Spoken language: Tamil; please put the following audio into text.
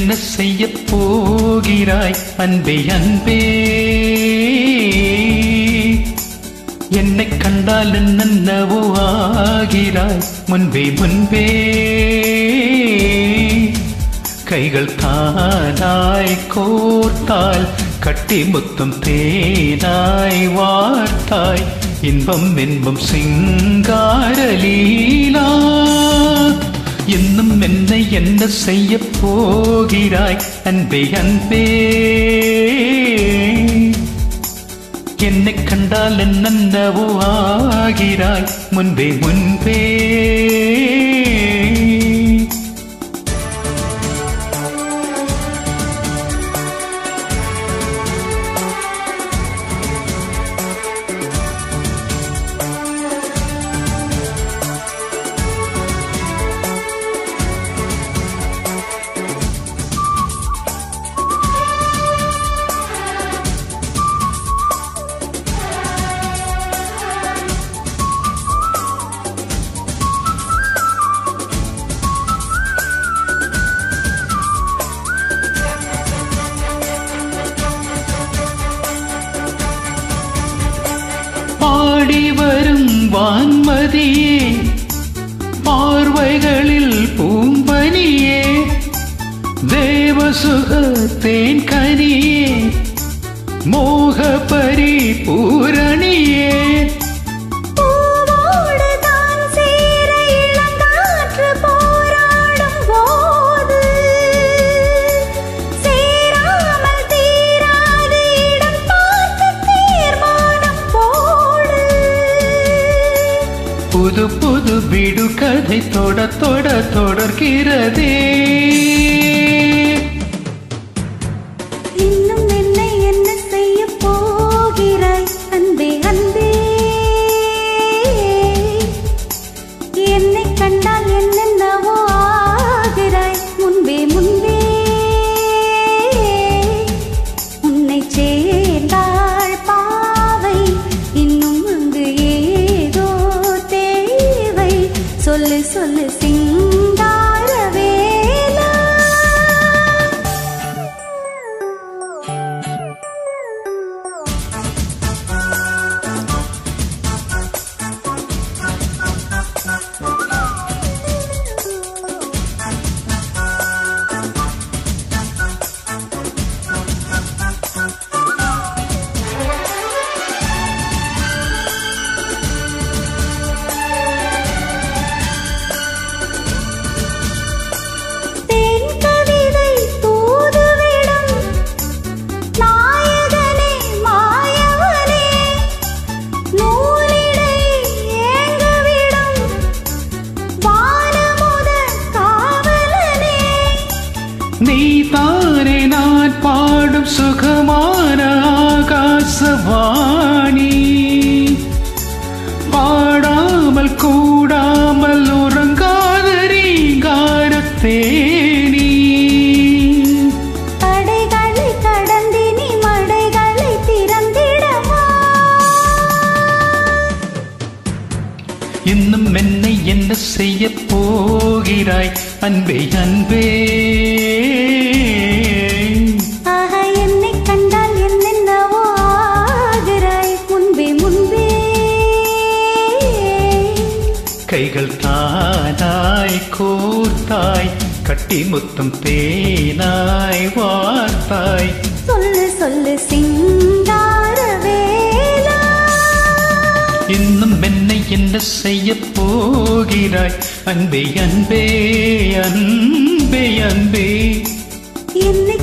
என்ன செய்ய போகிறாய் அன்பே அன்பே என்னை கண்டால் என்னவோ ஆகிறாய் முன்பே முன்பே கைகள் தானாய் கோர்த்தால் கட்டி முத்தம் தேனாய் வார்த்தாய் இன்பம் இன்பம் சிங்காரலீலா இன்னும் என்னை என்ன செய்ய போகிறாய் அன்பே அன்பே என்னை கண்டால் என்னவோ ஆகிறாய் முன்பே முன்பே பாடி வரும் வான்மதியே பார்வைகளில் பூம்பனியே தேவசுக தேன் கனியே மோக பரிபூரணியே பூவோடு தான் சேர இளங்காற்று போராடும் போது சேராமல் தீராது இடம் பார்த்து தீர்மானம் போடு புது புது விடு கதை தொட தொட தொடர்கிறதே இன்னும் என்னை என்ன செய்ய போகிறாய் அன்பே அன்பே என்னை கண்டால் என்னென்னவோ ஆகிறாய் முன்பே முன்பே உன்னை சேர்ந்தாள் பாவை இன்னும் அங்கு ஏதோ தேவை சொல்லு சொல்லு சிங்கார வேலா தேன் கவிதை தூதுவிடும் நாயகனே மாயவனே நூலிடை ஏங்கவிடும் வானமுத காவலனே நீ தானே நான் பாடும் சுகமான ஆகாசவாணி பாடாமல் கூடாமல் உறங்காத ரீங்காரத்தேனி தடைகளை கடந்தினி மடைகளை திறந்திடவா இன்னும் என்னை என்ன செய்ய போகிறாய் அன்பே அன்பே ஆக என்னை கண்டால் என்னென்னவோ ஆகிறாய் முன்பே முன்பே கைகள் தானாய் கோர்த்தாய் கட்டி முத்தம் தேனாய் வார்த்தாய் சொல்லு சொல்லு சிங்கார வேலா இன்னும் என்னை என்ன செய்ய போகிறாய் அன்பே அன்பே அன்பே அன்பே என்னை